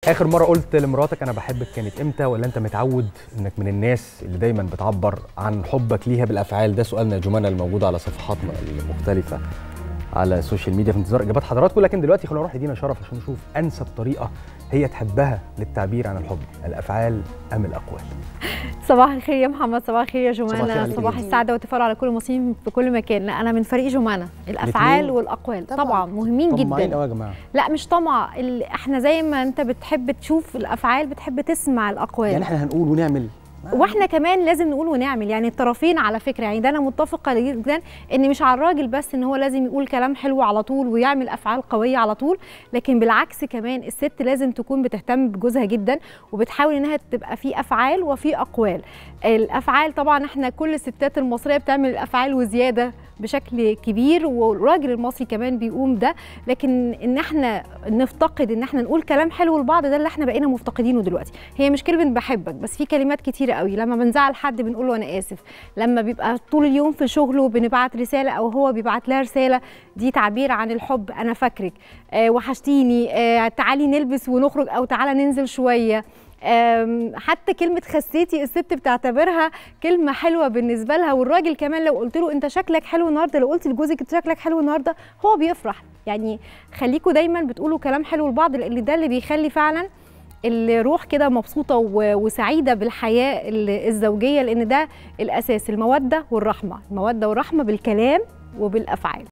اخر مره قلت لمراتك انا بحبك كانت امتى ولا انت متعود انك من الناس اللي دايما بتعبر عن حبك ليها بالافعال ده سؤالنا يا جمانه الموجود على صفحاتنا المختلفه على السوشيال ميديا في انتظار اجابات حضراتكم لكن دلوقتي خلينا نروح لدينا شرف عشان نشوف انسب طريقه هي تحبها للتعبير عن الحب الافعال ام الاقوال صباح الخير يا محمد صباح الخير يا صباح الخير جمانه عليك صباح يا السعاده والتفاؤل على كل المصريين في كل مكان لا انا من فريق جمانه الافعال الاتنين؟ والاقوال طبعا, طبعاً. طبعا مهمين طماعين جدا قوي يا جماعه لا مش طمع ال- احنا زي ما انت بتحب تشوف الافعال بتحب تسمع الاقوال يعني احنا هنقول ونعمل واحنا كمان لازم نقول ونعمل يعني الطرفين على فكره يعني ده انا متفقه جدا ان مش على الراجل بس ان هو لازم يقول كلام حلو على طول ويعمل افعال قويه على طول لكن بالعكس كمان الست لازم تكون بتهتم بجوزها جدا وبتحاول انها تبقى في افعال وفي اقوال الافعال طبعا احنا كل الستات المصريه بتعمل الافعال وزياده بشكل كبير والراجل المصري كمان بيقوم ده لكن ان احنا نفتقد ان احنا نقول كلام حلو لبعض ده اللي احنا بقينا مفتقدينه دلوقتي هي مش كلمه بحبك بس في كلمات كتيره قوي لما بنزعل حد بنقول له انا اسف لما بيبقى طول اليوم في شغله بنبعت رساله او هو بيبعت لها رساله دي تعبير عن الحب انا فاكرك آه وحشتيني آه تعالي نلبس ونخرج او تعالى ننزل شويه آم، حتى كلمة خسيتي الست بتعتبرها كلمة حلوة بالنسبة لها والراجل كمان لو قلت له انت شكلك حلو النهارده لو قلت لجوزك انت شكلك حلو النهارده هو بيفرح يعني خليكوا دايما بتقولوا كلام حلو لبعض لان ده اللي بيخلي فعلا الروح كده مبسوطة و- وسعيدة بالحياة ال- الزوجية لأن ده الأساس المودة والرحمة المودة والرحمة بالكلام وبالأفعال